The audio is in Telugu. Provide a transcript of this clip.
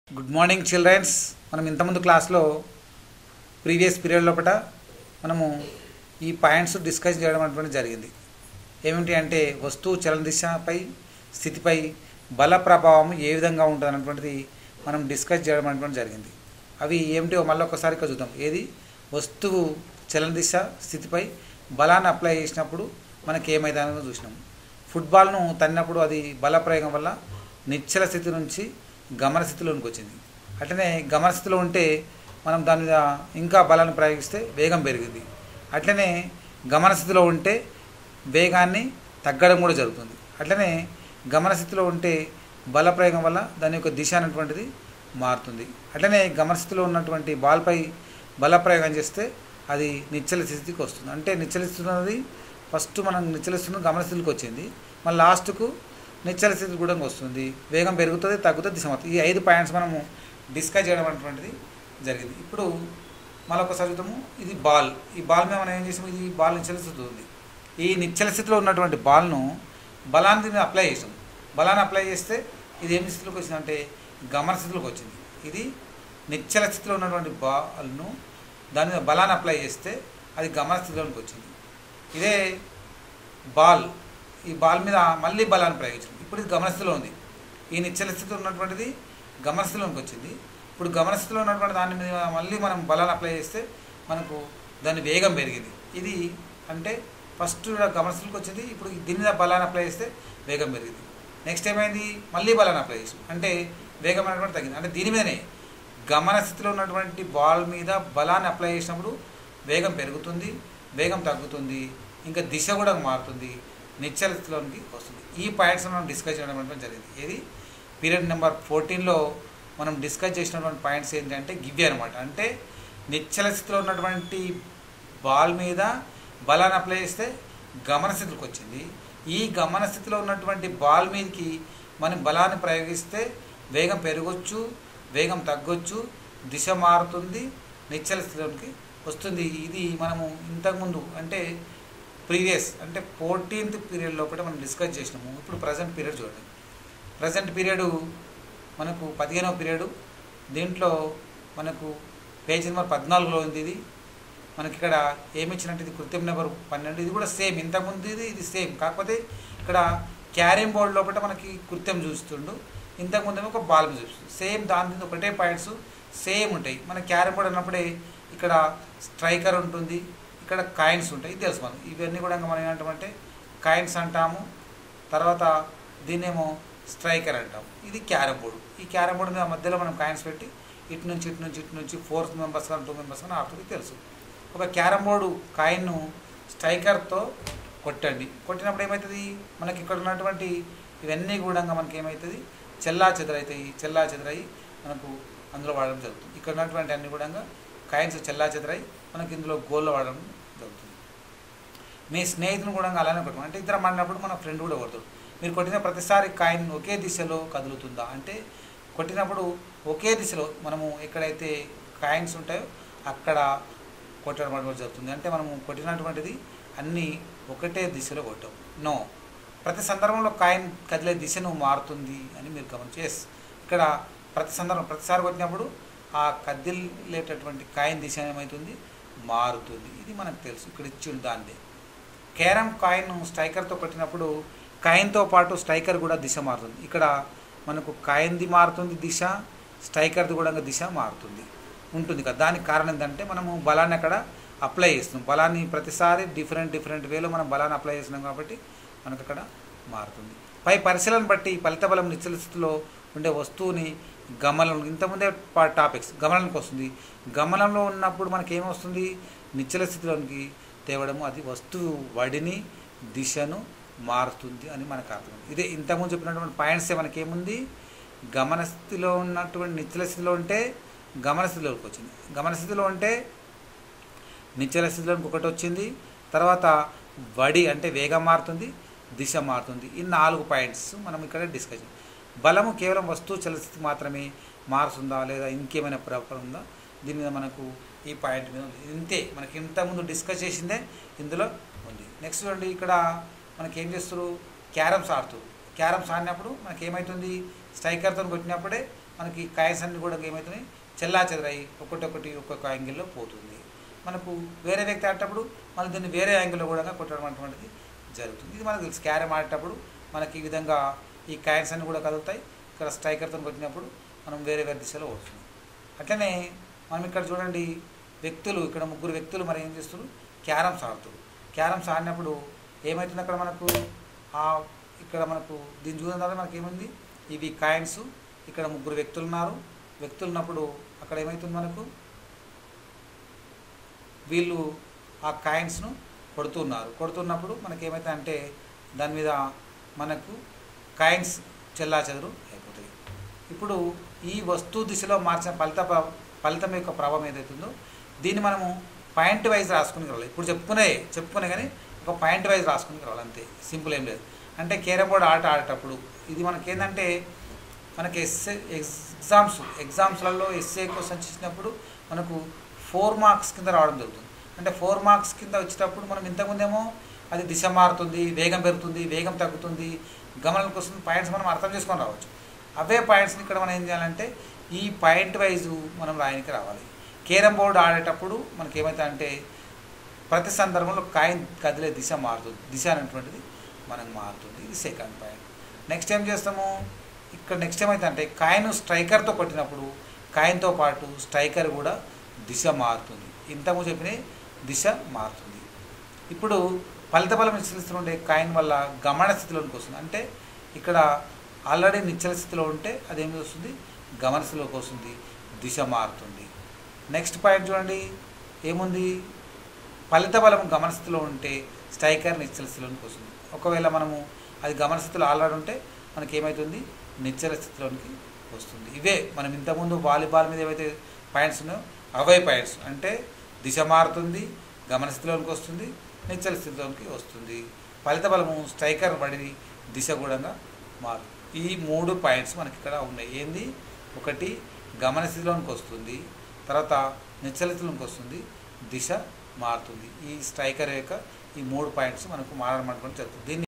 గుడ్ మార్నింగ్ చిల్డ్రన్స్ మనం ఇంతకుముందు క్లాస్లో ప్రీవియస్ పీరియడ్ లోపల మనము ఈ పాయింట్స్ డిస్కస్ చేయడం అనేటువంటి జరిగింది ఏమిటి అంటే వస్తువు చలన దిశపై స్థితిపై బల ప్రభావం ఏ విధంగా ఉంటుంది అన్నటువంటిది మనం డిస్కస్ చేయడం అనేటువంటి జరిగింది అవి ఏమిటో మళ్ళీ ఒకసారి ఇక్కడ చూద్దాం ఏది వస్తువు చలన దిశ స్థితిపై బలాన్ని అప్లై చేసినప్పుడు మనకి ఏమైందనేది చూసినాం ఫుట్బాల్ను తన్నినప్పుడు అది బల ప్రయోగం వల్ల నిశ్చల స్థితి నుంచి గమన స్థితిలోనికి వచ్చింది అట్లనే గమన స్థితిలో ఉంటే మనం దాని మీద ఇంకా బలాన్ని ప్రయోగిస్తే వేగం పెరిగింది అట్లనే గమన స్థితిలో ఉంటే వేగాన్ని తగ్గడం కూడా జరుగుతుంది అట్లనే గమన స్థితిలో ఉంటే బల ప్రయోగం వల్ల దాని యొక్క దిశ అనేటువంటిది మారుతుంది అట్లనే గమన స్థితిలో ఉన్నటువంటి బాల్పై బల ప్రయోగం చేస్తే అది నిశ్చల స్థితికి వస్తుంది అంటే నిశ్చల స్థితి అనేది ఫస్ట్ మనం నిశ్చల స్థితి గమన స్థితికి వచ్చింది మళ్ళీ లాస్ట్కు నిశ్చల స్థితి కూడా వస్తుంది వేగం పెరుగుతుంది తగ్గుతుంది దిశ మారుతుంది ఈ ఐదు పాయింట్స్ మనము డిస్కస్ చేయడం అనేటువంటిది జరిగింది ఇప్పుడు మళ్ళీ ఒకసారి చూద్దాము ఇది బాల్ ఈ బాల్ మీద మనం ఏం చేసాము ఇది బాల్ నిశ్చల స్థితి ఉంది ఈ నిశ్చల స్థితిలో ఉన్నటువంటి బాల్ను బలాన్ని దీన్ని అప్లై చేసాం బలాన్ని అప్లై చేస్తే ఇది ఏం స్థితిలోకి వచ్చిందంటే గమన స్థితిలోకి వచ్చింది ఇది నిశ్చల స్థితిలో ఉన్నటువంటి బాల్ను దాని మీద బలాన్ని అప్లై చేస్తే అది గమన స్థితిలోకి వచ్చింది ఇదే బాల్ ఈ బాల్ మీద మళ్ళీ బలాన్ని ప్రయోగించడం ఇప్పుడు ఇది గమనస్థితిలో ఉంది ఈ నిశ్చల స్థితిలో ఉన్నటువంటిది గమనస్థితిలోకి వచ్చింది ఇప్పుడు గమనస్థితిలో ఉన్నటువంటి దాని మీద మళ్ళీ మనం బలాన్ని అప్లై చేస్తే మనకు దాని వేగం పెరిగింది ఇది అంటే ఫస్ట్ గమనస్థితిలోకి వచ్చింది ఇప్పుడు దీని మీద బలాన్ని అప్లై చేస్తే వేగం పెరిగింది నెక్స్ట్ ఏమైంది మళ్ళీ బలాన్ని అప్లై చేసాం అంటే వేగం అనేటువంటి తగ్గింది అంటే దీని మీదనే గమన స్థితిలో ఉన్నటువంటి బాల్ మీద బలాన్ని అప్లై చేసినప్పుడు వేగం పెరుగుతుంది వేగం తగ్గుతుంది ఇంకా దిశ కూడా మారుతుంది నిశ్చల స్థితిలోనికి వస్తుంది ఈ పాయింట్స్ మనం డిస్కస్ చేయడం అనేటువంటి జరిగింది ఏది పీరియడ్ నెంబర్ ఫోర్టీన్లో మనం డిస్కస్ చేసినటువంటి పాయింట్స్ ఏంటంటే గివ్వి అనమాట అంటే నిశ్చల స్థితిలో ఉన్నటువంటి బాల్ మీద బలాన్ని అప్లై చేస్తే గమన స్థితికి వచ్చింది ఈ గమన స్థితిలో ఉన్నటువంటి బాల్ మీదకి మనం బలాన్ని ప్రయోగిస్తే వేగం పెరగొచ్చు వేగం తగ్గొచ్చు దిశ మారుతుంది నిశ్చల స్థితిలోకి వస్తుంది ఇది మనము ఇంతకుముందు అంటే ప్రీవియస్ అంటే ఫోర్టీన్త్ పీరియడ్ లోపల మనం డిస్కస్ చేసినాము ఇప్పుడు ప్రజెంట్ పీరియడ్ చూడండి ప్రజెంట్ పీరియడ్ మనకు పదిహేనవ పీరియడ్ దీంట్లో మనకు పేజ్ నెంబర్ పద్నాలుగులో ఉంది ఇది మనకి ఇక్కడ ఏమి ఇచ్చినట్టు ఇది కృత్యం నెంబర్ పన్నెండు ఇది కూడా సేమ్ ఇంతకుముందు ఇది ఇది సేమ్ కాకపోతే ఇక్కడ క్యారింగ్ బోర్డ్ లోపల మనకి కృత్యం చూస్తుండు ఇంతకుముందు ఒక బాల్ చూస్తుంది సేమ్ దాని మీద ఒకటే పాయింట్స్ సేమ్ ఉంటాయి మన క్యారమ్ బోర్డ్ అన్నప్పుడే ఇక్కడ స్ట్రైకర్ ఉంటుంది ఇక్కడ కాయిన్స్ ఉంటాయి ఇది తెలుసు మనం ఇవన్నీ కూడా మనం ఏమంటామంటే కాయిన్స్ అంటాము తర్వాత దీన్నేమో స్ట్రైకర్ అంటాం ఇది క్యారమ్ బోర్డు ఈ క్యారమ్ బోర్డు మీద మధ్యలో మనం కాయిన్స్ పెట్టి ఇటు నుంచి ఇటు నుంచి ఇటు నుంచి ఫోర్త్ మెంబర్స్ కానీ టూ మెంబర్స్ కానీ ఆడుతుంది తెలుసు ఒక క్యారమ్ బోర్డు కాయిన్ను స్ట్రైకర్తో కొట్టండి కొట్టినప్పుడు ఏమవుతుంది మనకి ఇక్కడ ఉన్నటువంటి ఇవన్నీ కూడా మనకి ఏమవుతుంది చెల్లా చెదరవుతాయి చెల్లా చెదరై మనకు అందులో వాడడం జరుగుతుంది ఇక్కడ ఉన్నటువంటి అన్ని కూడా కాయిన్స్ చెల్లా చెదరై మనకి ఇందులో గోల్లో వాడడం జరుగుతుంది మీ స్నేహితుని కూడా అలానే కొట్టడం అంటే ఇద్దరం ఆడినప్పుడు మన ఫ్రెండ్ కూడా కొడతాడు మీరు కొట్టిన ప్రతిసారి కాయిన్ ఒకే దిశలో కదులుతుందా అంటే కొట్టినప్పుడు ఒకే దిశలో మనము ఎక్కడైతే కాయిన్స్ ఉంటాయో అక్కడ కొట్టడం అనేది జరుగుతుంది అంటే మనము కొట్టినటువంటిది అన్నీ ఒకటే దిశలో కొట్టాం నో ప్రతి సందర్భంలో కాయిన్ కదిలే దిశను మారుతుంది అని మీరు గమనించి ఎస్ ఇక్కడ ప్రతి సందర్భం ప్రతిసారి కొట్టినప్పుడు ఆ కదిలేటటువంటి కాయిన్ దిశ ఏమవుతుంది మారుతుంది ఇది మనకు తెలుసు ఇక్కడ ఇచ్చిండు దాందే క్యారమ్ కాయిన్ స్ట్రైకర్తో కొట్టినప్పుడు కాయిన్తో పాటు స్ట్రైకర్ కూడా దిశ మారుతుంది ఇక్కడ మనకు కాయిన్ది మారుతుంది దిశ స్ట్రైకర్ది కూడా దిశ మారుతుంది ఉంటుంది కదా దానికి కారణం ఏంటంటే మనము బలాన్ని అక్కడ అప్లై చేస్తున్నాం బలాన్ని ప్రతిసారి డిఫరెంట్ డిఫరెంట్ వేలో మనం బలాన్ని అప్లై చేస్తున్నాం కాబట్టి మనకు అక్కడ మారుతుంది పై పరిశీలన బట్టి ఫలిత బలం నిశ్చల స్థితిలో ఉండే వస్తువుని గమనం ఇంతకుముందే టాపిక్స్ గమనానికి వస్తుంది గమనంలో ఉన్నప్పుడు మనకి ఏమొస్తుంది నిశ్చల స్థితిలోనికి తేవడము అది వస్తువు వడిని దిశను మారుతుంది అని మనకు అర్థం ఇదే ఇంతకుముందు చెప్పినటువంటి పాయింట్సే మనకేముంది గమన స్థితిలో ఉన్నటువంటి నిశ్చల స్థితిలో ఉంటే గమన స్థితిలోకి వచ్చింది గమన స్థితిలో ఉంటే నిశ్చల స్థితిలోకి ఒకటి వచ్చింది తర్వాత వడి అంటే వేగం మారుతుంది దిశ మారుతుంది ఈ నాలుగు పాయింట్స్ మనం ఇక్కడ డిస్కస్ బలము కేవలం వస్తువు చలస్థితి మాత్రమే మారుతుందా లేదా ఇంకేమైనా ప్రభావం ఉందా దీని మీద మనకు ఈ పాయింట్ మీద ఉంది ఇంతే మనకి ఇంతకుముందు డిస్కస్ చేసిందే ఇందులో ఉంది నెక్స్ట్ చూడండి ఇక్కడ మనకి ఏం చేస్తారు క్యారమ్స్ ఆడుతూ క్యారమ్స్ ఆడినప్పుడు మనకి ఏమవుతుంది స్ట్రైకర్తో కొట్టినప్పుడే మనకి కాయన్స్ అన్ని కూడా ఏమవుతున్నాయి చెల్లా చెదరై ఒక్కొక్కటి ఒక్కొక్క యాంగిల్లో పోతుంది మనకు వేరే వ్యక్తి ఆడేటప్పుడు మళ్ళీ దీన్ని వేరే యాంగిల్లో కూడా కొట్టడం అటువంటిది జరుగుతుంది ఇది మనకు తెలుసు క్యారమ్ ఆడేటప్పుడు మనకి ఈ విధంగా ఈ కాయిన్స్ అన్ని కూడా కదులుతాయి ఇక్కడ స్ట్రైకర్తో కొట్టినప్పుడు మనం వేరే వేరే దిశలో వస్తుంది అట్లనే మనం ఇక్కడ చూడండి వ్యక్తులు ఇక్కడ ముగ్గురు వ్యక్తులు మరి ఏం చేస్తున్నారు క్యారమ్స్ ఆడుతారు క్యారమ్స్ ఆడినప్పుడు ఏమవుతుంది అక్కడ మనకు ఆ ఇక్కడ మనకు దీన్ని చూసిన తర్వాత మనకి ఏముంది ఇవి కాయిన్స్ ఇక్కడ ముగ్గురు వ్యక్తులు ఉన్నారు వ్యక్తులు ఉన్నప్పుడు అక్కడ ఏమవుతుంది మనకు వీళ్ళు ఆ కాయిన్స్ను కొడుతున్నారు కొడుతున్నప్పుడు మనకి ఏమవుతుంది అంటే దాని మీద మనకు కాయిన్స్ చెల్లా చెదరు అయిపోతాయి ఇప్పుడు ఈ వస్తువు దిశలో మార్చిన ఫలిత ప్ర- ఫలితం యొక్క ప్రభావం ఏదైతుందో దీన్ని మనము పాయింట్ వైజ్ రాసుకుని రావాలి ఇప్పుడు చెప్పుకునే చెప్పుకునే కానీ ఒక పాయింట్ వైజ్ రాసుకుని రావాలి అంతే సింపుల్ ఏం లేదు అంటే కేరమ్ బోర్డ్ ఆట ఆడేటప్పుడు ఇది మనకి ఏంటంటే మనకి ఎస్ఏ ఎగ్జామ్స్ ఎగ్జామ్స్లలో ఎస్ఏ క్వశ్చన్స్ ఇచ్చినప్పుడు మనకు ఫోర్ మార్క్స్ కింద రావడం జరుగుతుంది అంటే ఫోర్ మార్క్స్ కింద వచ్చేటప్పుడు మనం ఇంతకుముందేమో అది దిశ మారుతుంది వేగం పెరుగుతుంది వేగం తగ్గుతుంది గమనానికి వస్తుంది పాయింట్స్ మనం అర్థం చేసుకొని రావచ్చు అవే పాయింట్స్ని ఇక్కడ మనం ఏం చేయాలంటే ఈ పాయింట్ వైజు మనం రాయనికి రావాలి కేరమ్ బోర్డు ఆడేటప్పుడు మనకి ఏమవుతుందంటే ప్రతి సందర్భంలో కాయిన్ కదిలే దిశ మారుతుంది దిశ అనేటువంటిది మనకు మారుతుంది ఇది సెకండ్ పాయింట్ నెక్స్ట్ ఏం చేస్తాము ఇక్కడ నెక్స్ట్ ఏమైందంటే కాయిన్ స్ట్రైకర్తో కొట్టినప్పుడు కాయిన్తో పాటు స్ట్రైకర్ కూడా దిశ మారుతుంది ఇంతకు చెప్పిన దిశ మారుతుంది ఇప్పుడు ఫలిత బలం నిశ్చల ఉండే కాయిన్ వల్ల గమన స్థితిలోనికి వస్తుంది అంటే ఇక్కడ ఆల్రెడీ నిశ్చల స్థితిలో ఉంటే అదేమి వస్తుంది గమన స్థితిలోకి వస్తుంది దిశ మారుతుంది నెక్స్ట్ పాయింట్ చూడండి ఏముంది ఫలిత బలం గమన స్థితిలో ఉంటే స్ట్రైకర్ నిశ్చల స్థితిలోనికి వస్తుంది ఒకవేళ మనము అది గమన స్థితిలో ఆల్రెడీ ఉంటే మనకి ఏమవుతుంది నిశ్చల స్థితిలోనికి వస్తుంది ఇవే మనం ఇంతకుముందు వాలీబాల్ మీద ఏవైతే పాయింట్స్ ఉన్నాయో అవే పాయింట్స్ అంటే దిశ మారుతుంది గమన స్థితిలోనికి వస్తుంది నిశ్చల స్థితిలోనికి వస్తుంది ఫలిత బలము స్ట్రైకర్ పడి దిశ కూడా మారు ఈ మూడు పాయింట్స్ మనకి ఇక్కడ ఉన్నాయి ఏంది ఒకటి గమన స్థితిలోనికి వస్తుంది తర్వాత నిశ్చల స్థితిలోనికి వస్తుంది దిశ మారుతుంది ఈ స్ట్రైకర్ యొక్క ఈ మూడు పాయింట్స్ మనకు మారడం అనుకుంటే జరుగుతుంది దీన్ని